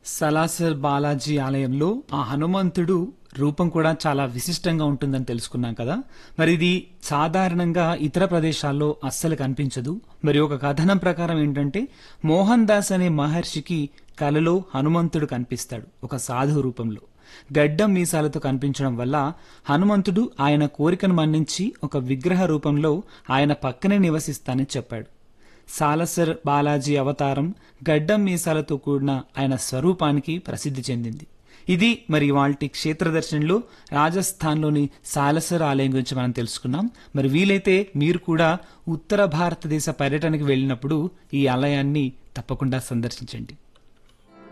సలాసర్ బాలాజీ ఆలయంలో ఆ హనుమంతుడు రూపం కూడా చాలా విశిష్టంగా ఉంటుందని తెలుసుకున్నాం కదా మరి ఇది సాధారణంగా ఇతర ప్రదేశాల్లో అస్సలు కనిపించదు మరి ఒక కథనం ప్రకారం ఏంటంటే మోహన్ దాస్ అనే మహర్షికి కలలో హనుమంతుడు కనిపిస్తాడు ఒక సాధు రూపంలో గడ్డం మీసాలతో కనిపించడం వల్ల హనుమంతుడు ఆయన కోరికను మన్నించి ఒక విగ్రహ రూపంలో ఆయన పక్కనే నివసిస్తానని చెప్పాడు సాలసర్ బాలాజీ అవతారం గడ్డం మీసాలతో కూడిన ఆయన స్వరూపానికి ప్రసిద్ధి చెందింది ఇది మరి వాల్టి క్షేత్ర దర్శనంలో రాజస్థాన్లోని సాలసర్ ఆలయం గురించి మనం తెలుసుకున్నాం మరి వీలైతే మీరు కూడా ఉత్తర భారతదేశ పర్యటనకు వెళ్ళినప్పుడు ఈ ఆలయాన్ని తప్పకుండా సందర్శించండి